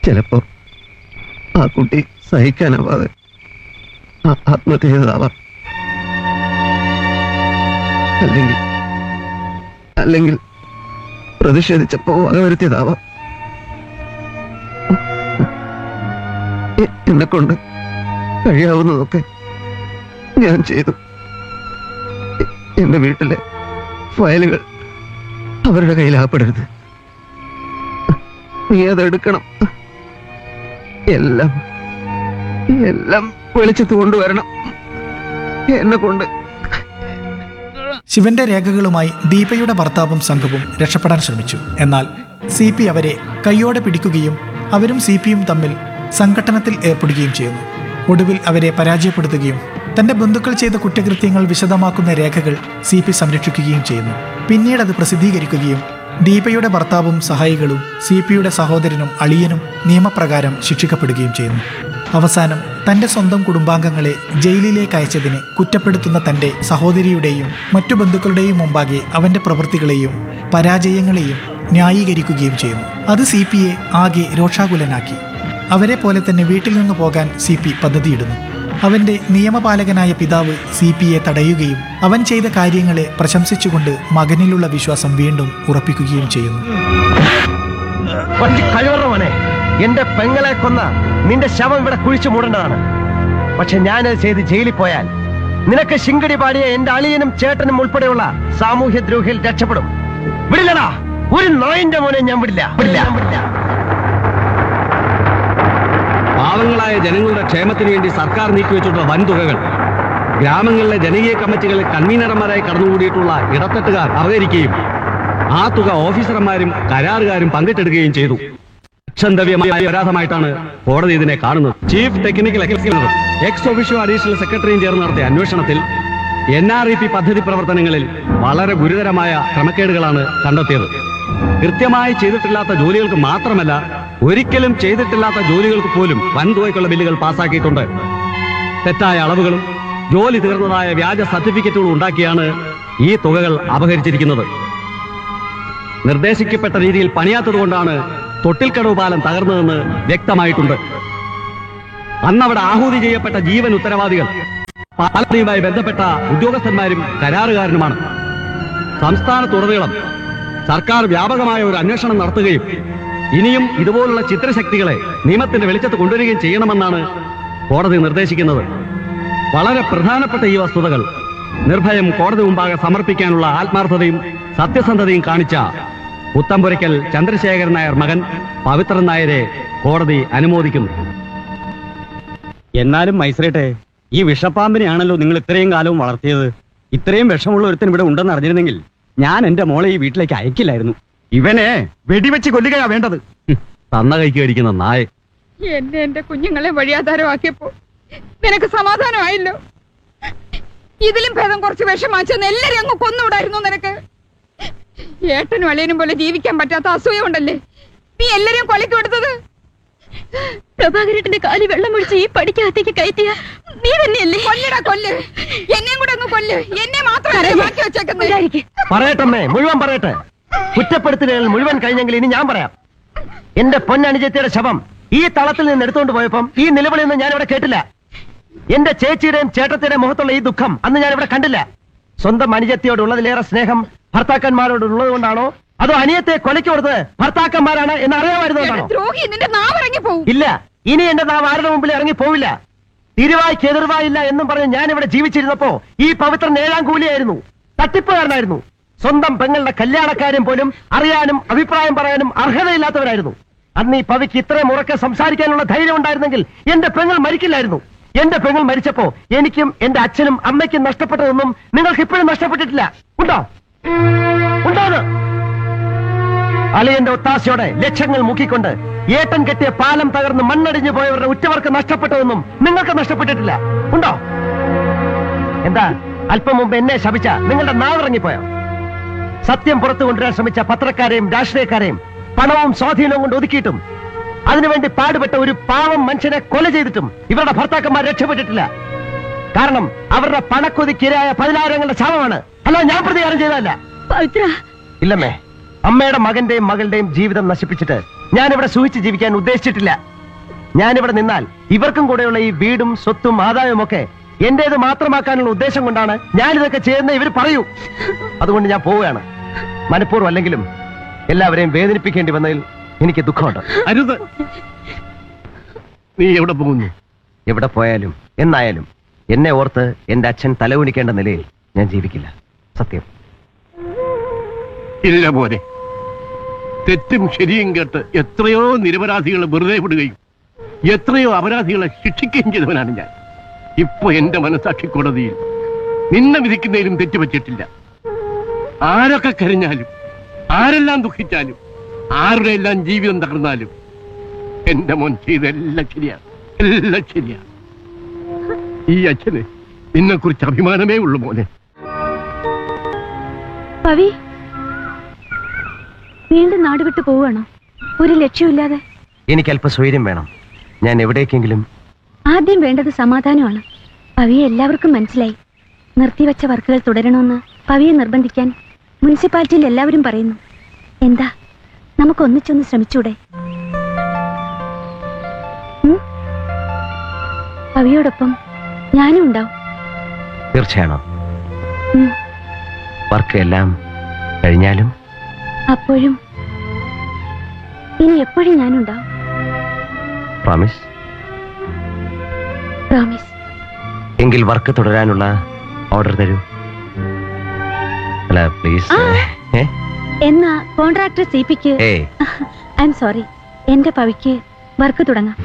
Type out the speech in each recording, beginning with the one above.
ചിലപ്പോ ആ കുട്ടി സഹിക്കാനാവാതെ ആ- ആത്മഹത്യ ചെയ്തതാവാം അല്ലെങ്കിൽ അല്ലെങ്കിൽ പ്രതിഷേധിച്ചപ്പോ വകവരുത്തിയതാവാം എ- എന്നെ കൊണ്ട് കഴിയാവുന്നതൊക്കെ ഞാൻ ചെയ്തു എ- എന്റെ വീട്ടിലെ ഫയലുകൾ അവരുടെ കയ്യിലാപ്പെടരുത് നീ അതെടുക്കണം എല്ലാം എല്ലാം വെളിച്ചത്ത് കൊണ്ടുവരണം എന്നെ കൊണ്ട് ശിവന്റെ രേഖകളുമായി ദീപയുടെ ഭർത്താവും സംഘവും രക്ഷപ്പെടാൻ ശ്രമിച്ചു എന്നാൽ സി പി അവരെ കൈയോടെ പിടിക്കുകയും അവരും സി പിയും തമ്മിൽ സംഘട്ടനത്തിൽ ഏർപ്പെടുകയും ചെയ്യുന്നു ഒടുവിൽ അവരെ പരാജയപ്പെടുത്തുകയും തന്റെ ബന്ധുക്കൾ ചെയ്ത കുറ്റകൃത്യങ്ങൾ വിശദമാക്കുന്ന രേഖകൾ സി പി സംരക്ഷിക്കുകയും ചെയ്യുന്നു പിന്നീട് അത് പ്രസിദ്ധീകരിക്കുകയും ദീപയുടെ ഭർത്താവും സഹായികളും സി പിയുടെ സഹോദരനും അളിയനും നിയമപ്രകാരം ശിക്ഷിക്കപ്പെടുകയും ചെയ്യുന്നു അവസാനം തന്റെ സ്വന്തം കുടുംബാംഗങ്ങളെ ജയിലിലേക്ക് അയച്ചതിന് കുറ്റപ്പെടുത്തുന്ന തന്റെ സഹോദരിയുടെയും മറ്റു ബന്ധുക്കളുടെയും മുമ്പാകെ അവന്റെ പ്രവൃത്തികളെയും പരാജയങ്ങളെയും ന്യായീകരിക്കുകയും ചെയ്യുന്നു അത് സി പിയെ ആകെ രോഷാകുലനാക്കി അവരെ പോലെ തന്നെ വീട്ടിൽ നിന്ന് പോകാൻ സി പി പദ്ധതിയിടുന്നു അവന്റെ നിയമപാലകനായ പിതാവ് സി പിയെ തടയുകയും അവൻ ചെയ്ത കാര്യങ്ങളെ പ്രശംസിച്ചുകൊണ്ട് മകനിലുള്ള വിശ്വാസം വീണ്ടും ഉറപ്പിക്കുകയും ചെയ്യുന്നു ഒറ്റ കഴിവറവനെ എന്റെ പെങ്ങളെ കൊന്ന നിന്റെ ശവം ഇവിടെ കുഴിച്ചു മൂടേണ്ടതാണ് പക്ഷെ ഞാനത് ചെയ്ത് ജയിലിൽ പോയാൽ നിനക്ക് ശിങ്കടി പാടിയ എന്റെ അളിയനും ചേട്ടനും ഉൾപ്പെടെയുള്ള സാമൂഹ്യ ദ്രോഹിയിൽ രക്ഷപ്പെടും വിടില്ലടാ ഒരു നായിന്റെ മോനെ ഞാൻ വിടില്ല വിടില്ല വിടില്ല പാവങ്ങളായ ജനങ്ങളുടെ ക്ഷേമത്തിന് വേണ്ടി സർക്കാർ നീക്കിവെച്ചിട്ടുള്ള വൻതുകകൾ ഗ്രാമങ്ങളിലെ ജനകീയ കമ്മിറ്റികളിൽ കൺവീനർമാരായി കടന്നുകൂടിയിട്ടുള്ള ഇടത്തട്ടുകാർ അപഹരിക്കുകയും ആ തുക ഓഫീസർമാരും കരാറുകാരും പങ്കിട്ടെടുക്കുകയും ചെയ്തു അക്ഷന്തവ്യമായ അപരാധമായിട്ടാണ് കോടതി ഇതിനെ കാണുന്നത് chief technical executive ex officio additional സെക്രട്ടറിയും ചേർന്ന് നടത്തിയ അന്വേഷണത്തിൽ എൻ ആർ ഇ പി പദ്ധതി പ്രവർത്തനങ്ങളിൽ വളരെ ഗുരുതരമായ ക്രമക്കേടുകളാണ് കണ്ടെത്തിയത് കൃത്യമായി ചെയ്തിട്ടില്ലാത്ത ജോലികൾക്ക് മാത്രമല്ല ഒരിക്കലും ചെയ്തിട്ടില്ലാത്ത ജോലികൾക്ക് പോലും വൻതുകയ്ക്കുള്ള ബില്ലുകൾ പാസാക്കിയിട്ടുണ്ട് തെറ്റായ അളവുകളും ജോലി തീർന്നതായ വ്യാജ സർട്ടിഫിക്കറ്റുകളും ഉണ്ടാക്കിയാണ് ഈ തുകകൾ അപഹരിച്ചിരിക്കുന്നത് നിർദ്ദേശിക്കപ്പെട്ട രീതിയിൽ പണിയാത്തതുകൊണ്ടാണ് തൊട്ടിൽക്കടവ് പാലം തകർന്നതെന്ന് വ്യക്തമായിട്ടുണ്ട് അന്നവിടെ ആഹൂതി ചെയ്യപ്പെട്ട ജീവൻ ഉത്തരവാദികൾ പാലത്തിയുമായി ബന്ധപ്പെട്ട ഉദ്യോഗസ്ഥന്മാരും കരാറുകാരനുമാണ് സംസ്ഥാനത്തുടനീളം സർക്കാർ വ്യാപകമായ ഒരു അന്വേഷണം നടത്തുകയും ഇനിയും ഇതുപോലുള്ള ചിത്രശക്തികളെ നിയമത്തിന്റെ വെളിച്ചത്ത് കൊണ്ടുവരികയും ചെയ്യണമെന്നാണ് കോടതി നിർദ്ദേശിക്കുന്നത് വളരെ പ്രധാനപ്പെട്ട ഈ വസ്തുതകൾ നിർഭയം കോടതി മുമ്പാകെ സമർപ്പിക്കാനുള്ള ആത്മാർത്ഥതയും സത്യസന്ധതയും കാണിച്ച പുത്തമ്പുരയ്ക്കൽ ചന്ദ്രശേഖരൻ നായർ മകൻ പവിത്രൻ നായരെ കോടതി അനുമോദിക്കുന്നു എന്നാലും മൈസറേട്ടെ ഈ വിഷപ്പാമ്പിനെയാണല്ലോ നിങ്ങൾ ഇത്രയും കാലവും വളർത്തിയത് ഇത്രയും വിഷമുള്ള ഒരുത്തൻ ഇവിടെ ഉണ്ടെന്ന് അറിഞ്ഞിരുന്നെങ്കിൽ ഞാൻ എന്റെ മോളെ ഈ വീട്ടിലേക്ക് അയക്കില്ലായിരുന്നു ഇവനെ വെടിവെച്ച് കൊല്ലുകയാ വേണ്ടത് ഹും, തന്ന കൈക്ക് കടിക്കുന്ന നായ എന്നെ എന്റെ കുഞ്ഞുങ്ങളെ വഴിയാധാരമാക്കിയപ്പോ നിനക്ക് സമാധാനമായല്ലോ ഇതിലും ഭേദം കുറച്ച് വിഷം വാങ്ങിച്ചെന്ന് എല്ലാരും അങ്ങ് കൊന്നുവിടായിരുന്നു നിനക്ക് ഏട്ടനും അളിയനും പോലെ ജീവിക്കാൻ പറ്റാത്ത അസൂയ ഉണ്ടല്ലേ നീ എല്ലാരെയും കൊലക്ക് കൊടുത്തത് പ്രഭാകരേട്ടന്റെ കാലി വെള്ളമൊഴിച്ച് ഈ പടിക്കകത്തേക്ക് കയറ്റിയ നീ തന്നെയല്ലേ കൊല്ലടാ കൊല്ല് എന്നെയും കൂടെ അങ്ങ് കൊല്ല് എന്നെ മാത്രമല്ലേ ബാക്കി വെച്ചേക്കുന്നത് ഉണ്ടായിരിക്കെ. പറയട്ടമ്മേ മുഴുവൻ പറയട്ടെ കുറ്റപ്പെടുത്തലുകൾ മുഴുവൻ കഴിഞ്ഞെങ്കിൽ ഇനി ഞാൻ പറയാം എന്റെ പൊന്നനുജത്തിയുടെ ശവം ഈ തളത്തിൽ നിന്ന് എടുത്തുകൊണ്ട് പോയപ്പം ഈ നിലവിളിയൊന്നും ഞാൻ ഇവിടെ കേട്ടില്ല എന്റെ ചേച്ചിയുടെയും ചേട്ടത്തിയുടെയും മുഖത്തുള്ള ഈ ദുഃഖം അന്ന് ഞാൻ ഇവിടെ കണ്ടില്ല സ്വന്തം അനുജത്തിയോടുള്ളതിലേറെ സ്നേഹം ഭർത്താക്കന്മാരോട് ഉള്ളത് കൊണ്ടാണോ അതോ അനിയത്തെ കൊലയ്ക്ക് കൊടുത്തത് ഭർത്താക്കന്മാരാണ് എന്ന് എടാ അറിയാമായിരുന്നതാണോ ദ്രോഹി നിന്റെ നാവിറങ്ങി പോവും ഇല്ല ഇനി എന്റെ നാം ആരുടെ മുമ്പിൽ ഇറങ്ങി പോവില്ല തിരുവായ്ക്ക് എതിർവായില്ല എന്നും പറഞ്ഞ് ഞാൻ ഇവിടെ ജീവിച്ചിരുന്നപ്പോ ഈ പവിത്രൻ ഏഴാം കൂലിയായിരുന്നു തട്ടിപ്പുകാരനായിരുന്നു സ്വന്തം പെങ്ങളുടെ കല്യാണക്കാരും പോലും അറിയാനും അഭിപ്രായം പറയാനും അർഹതയില്ലാത്തവരായിരുന്നു അന്ന് ഈ പവിക്ക് ഇത്രയും ഉറക്കെ സംസാരിക്കാനുള്ള ധൈര്യം ഉണ്ടായിരുന്നെങ്കിൽ എന്റെ പെങ്ങൾ മരിക്കില്ലായിരുന്നു എന്റെ പെങ്ങൾ മരിച്ചപ്പോ എനിക്കും എന്റെ അച്ഛനും അമ്മയ്ക്കും നഷ്ടപ്പെട്ടതൊന്നും നിങ്ങൾക്ക് ഇപ്പോഴും നഷ്ടപ്പെട്ടിട്ടില്ല ഉണ്ടോ ഉണ്ടോ അത്? അളിയന്റെ ഒത്താശയോടെ ലക്ഷങ്ങൾ മുക്കിക്കൊണ്ട് ഏട്ടൻ കെട്ടിയ പാലം തകർന്ന് മണ്ണടിഞ്ഞു പോയവരുടെ ഉറ്റവർക്ക് നഷ്ടപ്പെട്ടതൊന്നും നിങ്ങൾക്ക് നഷ്ടപ്പെട്ടിട്ടില്ല ഉണ്ടോ എന്താ അല്പം മുമ്പ് എന്നെ ശപിച്ച നിങ്ങളുടെ നാവിറങ്ങിപ്പോയോ സത്യം പുറത്തു കൊണ്ടുവരാൻ ശ്രമിച്ച പത്രക്കാരെയും രാഷ്ട്രീയക്കാരെയും പണവും സ്വാധീനവും കൊണ്ട് ഒതുക്കിയിട്ടും അതിനുവേണ്ടി പാടുപെട്ട ഒരു പാവം മനുഷ്യനെ കൊല ചെയ്തിട്ടും ഇവരുടെ ഭർത്താക്കന്മാർ രക്ഷപ്പെട്ടിട്ടില്ല കാരണം അവരുടെ പണക്കൊതിക്കിരയായ പതിനായിരങ്ങളുടെ ശവമാണ് അല്ല ഞാൻ പ്രതികാരം ചെയ്തതല്ല പവിത്ര ഇല്ലമ്മേ അമ്മയുടെ മകന്റെയും മകളുടെയും ജീവിതം നശിപ്പിച്ചിട്ട് ഞാനിവിടെ സൂഹിച്ച് ജീവിക്കാൻ ഉദ്ദേശിച്ചിട്ടില്ല ഞാനിവിടെ നിന്നാൽ ഇവർക്കും കൂടെയുള്ള ഈ വീടും സ്വത്തും ആദായവും ഒക്കെ എന്റേത് മാത്രമാക്കാനുള്ള ഉദ്ദേശം കൊണ്ടാണ് ഞാനിതൊക്കെ ചെയ്യുന്ന ഇവർ പറയൂ അതുകൊണ്ട് ഞാൻ പോവുകയാണ് മനഃപൂർവ്വം അല്ലെങ്കിലും എല്ലാവരെയും വേദനിപ്പിക്കേണ്ടി വന്നതിൽ എനിക്ക് ദുഃഖമുണ്ട് അരുത് നീ എവിടെ പോകുന്നു എവിടെ പോയാലും എന്നായാലും എന്നെ ഓർത്ത് എന്റെ അച്ഛൻ തലകുനിക്കേണ്ട നിലയിൽ ഞാൻ ജീവിക്കില്ല സത്യം ഇല്ല പോലെ തെറ്റും ശരിയും കേട്ട് എത്രയോ നിരപരാധികളെ വെറുതെ വിടുകയും എത്രയോ അപരാധികളെ ശിക്ഷിക്കുകയും ചെയ്തവനാണ് ഞാൻ ഇപ്പൊ എന്റെ മനസാക്ഷി കോടതിയിൽ നിന്നെ വിധിക്കുന്നതിലും തെറ്റുപറ്റിയിട്ടില്ല ആരൊക്കെ കരഞ്ഞാലും ആരെല്ലാം ദുഃഖിച്ചാലും ആരുടെ എല്ലാം ജീവിതം തകർന്നാലും എന്റെ മോൻ ചെയ്തെല്ലാം ശരിയാണ് എല്ലാം ശരിയാണ് ഈ അച്ഛന് നിന്നെ കുറിച്ച് അഭിമാനമേ ഉള്ളൂ മോനെ പവി വീണ്ടും നാട് വിട്ടു പോവുകയാണോ ഒരു ലക്ഷ്യമില്ലാതെ എനിക്ക് അല്പ സ്വൈര്യം വേണം ഞാൻ എവിടേക്കെങ്കിലും ആദ്യം വേണ്ടത് സമാധാനമാണ് പവിയെ എല്ലാവർക്കും മനസ്സിലായി നിർത്തിവെച്ച വർക്കുകൾ തുടരണമെന്ന് പവിയെ നിർബന്ധിക്കാൻ മുനിസിപ്പാലിറ്റിയിൽ എല്ലാവരും പറയുന്നു എന്താ നമുക്ക് ഒന്നിച്ചൊന്ന് ശ്രമിച്ചൂടെ ഉം? പവിയോടൊപ്പം ഞാനും ഉണ്ടാവും തീർച്ചയാണോ ഉം. വർക്ക് എല്ലാം കഴിഞ്ഞാലും അപ്പോഴും ഇനി എപ്പോഴും ഞാനുണ്ടാവും പ്രോമിസ് പ്രോമിസ് എങ്കിൽ വർക്ക് തുടരാനുള്ള ഓർഡർ തരൂ അല്ല പ്ലീസ് ആ. ഏ എന്നാ കോൺട്രാക്ടർ സി പിക്ക് ഏ ഐ എം സോറി എന്റെ പവിക്ക് വർക്ക് തുടങ്ങാം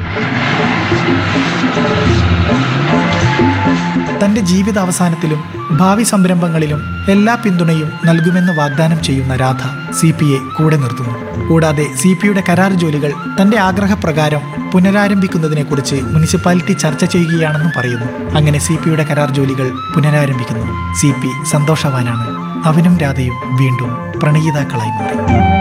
തന്റെ ജീവിതാവസാനത്തിലും ഭാവി സംരംഭങ്ങളിലും എല്ലാ പിന്തുണയും നൽകുമെന്ന് വാഗ്ദാനം ചെയ്യുന്ന രാധ സി പിയെ കൂടെ നിർത്തുന്നു കൂടാതെ സി പിയുടെ കരാർ ജോലികൾ തന്റെ ആഗ്രഹപ്രകാരം പുനരാരംഭിക്കുന്നതിനെക്കുറിച്ച് മുനിസിപ്പാലിറ്റി ചർച്ച ചെയ്യുകയാണെന്നും പറയുന്നു അങ്ങനെ സി പിയുടെ കരാർ ജോലികൾ പുനരാരംഭിക്കുന്നു സി പി സന്തോഷവാനാണ് അവനും രാധയും വീണ്ടും പ്രണയിതാക്കളായി മാറി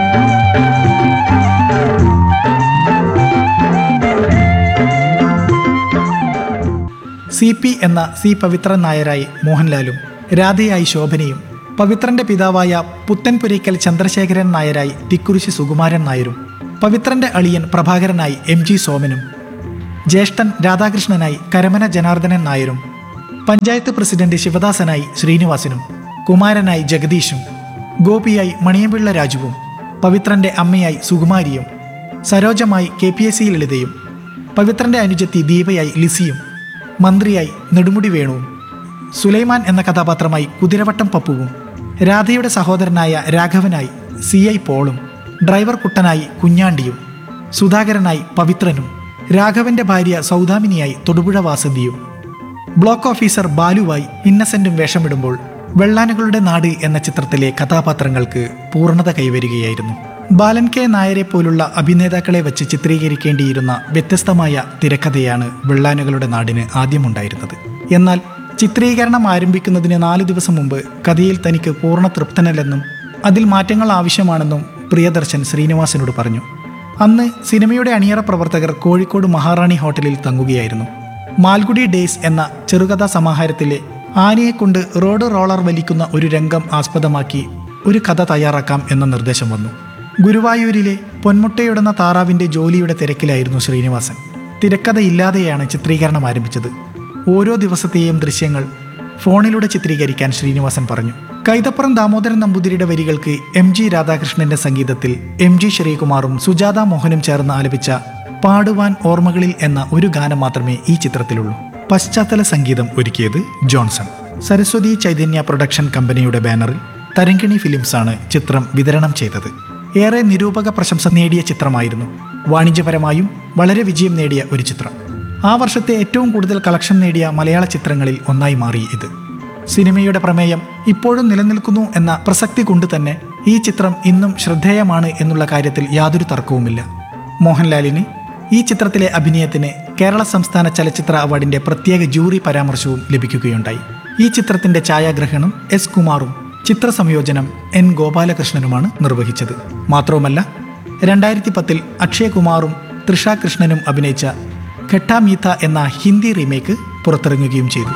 സി പി എന്ന സി പവിത്രൻ നായരായി മോഹൻലാലും രാധയായി ശോഭനയും പവിത്രന്റെ പിതാവായ പുത്തൻപുരയ്ക്കൽ ചന്ദ്രശേഖരൻ നായരായി തിക്കുറിശി സുകുമാരൻ നായരും പവിത്രന്റെ അളിയൻ പ്രഭാകരനായി എം ജി സോമനും ജ്യേഷ്ഠൻ രാധാകൃഷ്ണനായി കരമന ജനാർദ്ദനൻ നായരും പഞ്ചായത്ത് പ്രസിഡന്റ് ശിവദാസനായി ശ്രീനിവാസനും കുമാരനായി ജഗദീഷും ഗോപിയായി മണിയമ്പിള്ള രാജുവും പവിത്രന്റെ അമ്മയായി സുകുമാരിയും സരോജമായി കെ പി എസ് സി ലളിതയും പവിത്രന്റെ അനുജത്തി ദീപയായി ലിസിയും മന്ത്രിയായി നെടുമുടി വേണുവും സുലൈമാൻ എന്ന കഥാപാത്രമായി കുതിരവട്ടം പപ്പുവും രാധയുടെ സഹോദരനായ രാഘവനായി സി ഐ പോളും ഡ്രൈവർ കുട്ടനായി കുഞ്ഞാണ്ടിയും സുധാകരനായി പവിത്രനും രാഘവന്റെ ഭാര്യ സൗദാമിനിയായി തൊടുപുഴ വാസന്തിയും ബ്ലോക്ക് ഓഫീസർ ബാലുവായി ഇന്നസെന്റും വേഷമിടുമ്പോൾ വെള്ളാനുകളുടെ നാട് എന്ന ചിത്രത്തിലെ കഥാപാത്രങ്ങൾക്ക് പൂർണ്ണത കൈവരികയായിരുന്നു ബാലൻ കെ നായരെ പോലുള്ള അഭിനേതാക്കളെ വെച്ച് ചിത്രീകരിക്കേണ്ടിയിരുന്ന വ്യത്യസ്തമായ തിരക്കഥയാണ് വെള്ളാനുകളുടെ നാടിന് ആദ്യമുണ്ടായിരുന്നത് എന്നാൽ ചിത്രീകരണം ആരംഭിക്കുന്നതിന് നാല് ദിവസം മുമ്പ് കഥയിൽ തനിക്ക് പൂർണ്ണ തൃപ്തനല്ലെന്നും അതിൽ മാറ്റങ്ങൾ ആവശ്യമാണെന്നും പ്രിയദർശൻ ശ്രീനിവാസനോട് പറഞ്ഞു അന്ന് സിനിമയുടെ അണിയറ പ്രവർത്തകർ കോഴിക്കോട് മഹാറാണി ഹോട്ടലിൽ തങ്ങുകയായിരുന്നു മാൽഗുഡി ഡേയ്സ് എന്ന ചെറുകഥാ സമാഹാരത്തിലെ ആനയെക്കൊണ്ട് റോഡ് റോളർ വലിക്കുന്ന ഒരു രംഗം ആസ്പദമാക്കി ഒരു കഥ തയ്യാറാക്കാം എന്ന നിർദ്ദേശം വന്നു ഗുരുവായൂരിലെ പൊന്മുട്ടയിടുന്ന താറാവിന്റെ ജോലിയുടെ തിരക്കിലായിരുന്നു ശ്രീനിവാസൻ തിരക്കഥയില്ലാതെയാണ് ചിത്രീകരണം ആരംഭിച്ചത് ഓരോ ദിവസത്തെയും ദൃശ്യങ്ങൾ ഫോണിലൂടെ ചിത്രീകരിക്കാൻ ശ്രീനിവാസൻ പറഞ്ഞു കൈതപ്പുറം ദാമോദരൻ നമ്പൂതിരിയുടെ വരികൾക്ക് എം ജി രാധാകൃഷ്ണന്റെ സംഗീതത്തിൽ എം ജി ശ്രീകുമാറും സുജാത മോഹനും ചേർന്ന് ആലപിച്ച പാടുവാൻ ഓർമ്മകളിൽ എന്ന ഒരു ഗാനം മാത്രമേ ഈ ചിത്രത്തിലുള്ളൂ പശ്ചാത്തല സംഗീതം ഒരുക്കിയത് ജോൺസൺ സരസ്വതി ചൈതന്യ പ്രൊഡക്ഷൻ കമ്പനിയുടെ ബാനറിൽ തരങ്കിണി ഫിലിംസാണ് ചിത്രം വിതരണം ചെയ്തത് ഏറെ നിരൂപക പ്രശംസ നേടിയ ചിത്രമായിരുന്നു വാണിജ്യപരമായും വളരെ വിജയം നേടിയ ഒരു ചിത്രം ആ വർഷത്തെ ഏറ്റവും കൂടുതൽ കളക്ഷൻ നേടിയ മലയാള ചിത്രങ്ങളിൽ ഒന്നായി മാറി ഇത് സിനിമയുടെ പ്രമേയം ഇപ്പോഴും നിലനിൽക്കുന്നു എന്ന പ്രസക്തി കൊണ്ട് തന്നെ ഈ ചിത്രം ഇന്നും ശ്രദ്ധേയമാണ് എന്നുള്ള കാര്യത്തിൽ യാതൊരു തർക്കവുമില്ല മോഹൻലാലിന് ഈ ചിത്രത്തിലെ അഭിനയത്തിന് കേരള സംസ്ഥാന ചലച്ചിത്ര അവാർഡിന്റെ പ്രത്യേക ജൂറി പരാമർശവും ലഭിക്കുകയുണ്ടായി ഈ ചിത്രത്തിന്റെ ഛായാഗ്രഹണം എസ് കുമാറും ചിത്ര സംയോജനം എൻ ഗോപാലകൃഷ്ണനുമാണ് നിർവഹിച്ചത് മാത്രവുമല്ല രണ്ടായിരത്തി പത്തിൽ അക്ഷയകുമാറും തൃഷ കൃഷ്ണനും അഭിനയിച്ച ഘട്ടാമീത്ത എന്ന ഹിന്ദി റീമേക്ക് പുറത്തിറങ്ങുകയും ചെയ്തു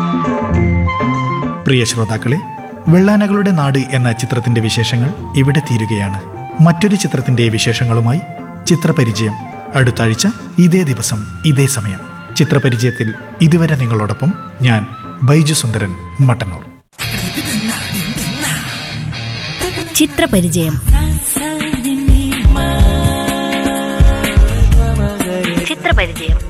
പ്രിയ ശ്രോതാക്കളെ വെള്ളാനകളുടെ നാട് എന്ന ചിത്രത്തിന്റെ വിശേഷങ്ങൾ ഇവിടെ തീരുകയാണ് മറ്റൊരു ചിത്രത്തിന്റെ വിശേഷങ്ങളുമായി ചിത്രപരിചയം അടുത്ത ആഴ്ച ഇതേ ദിവസം ഇതേ സമയം ചിത്രപരിചയത്തിൽ ഇതുവരെ നിങ്ങളോടൊപ്പം ഞാൻ ബൈജു സുന്ദരൻ മട്ടന്നൂർ ചിത്രപരിചയം ചിത്രപരിചയം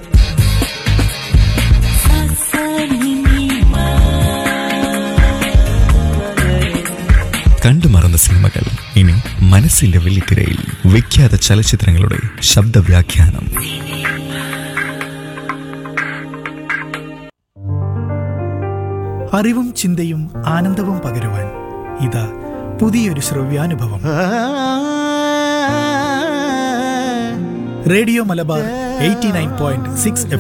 കണ്ടു മറന്ന സിനിമകൾ ഇനി മനസ്സിന്റെ വെള്ളിത്തിരയിൽ വിഖ്യാത ചലച്ചിത്രങ്ങളുടെ ശബ്ദവ്യാഖ്യാനം അറിവും ചിന്തയും ആനന്ദവും പകരുവാൻ ഇതാ പുതിയൊരു ശ്രവ്യാനുഭവം radio Malabar eighty nine point six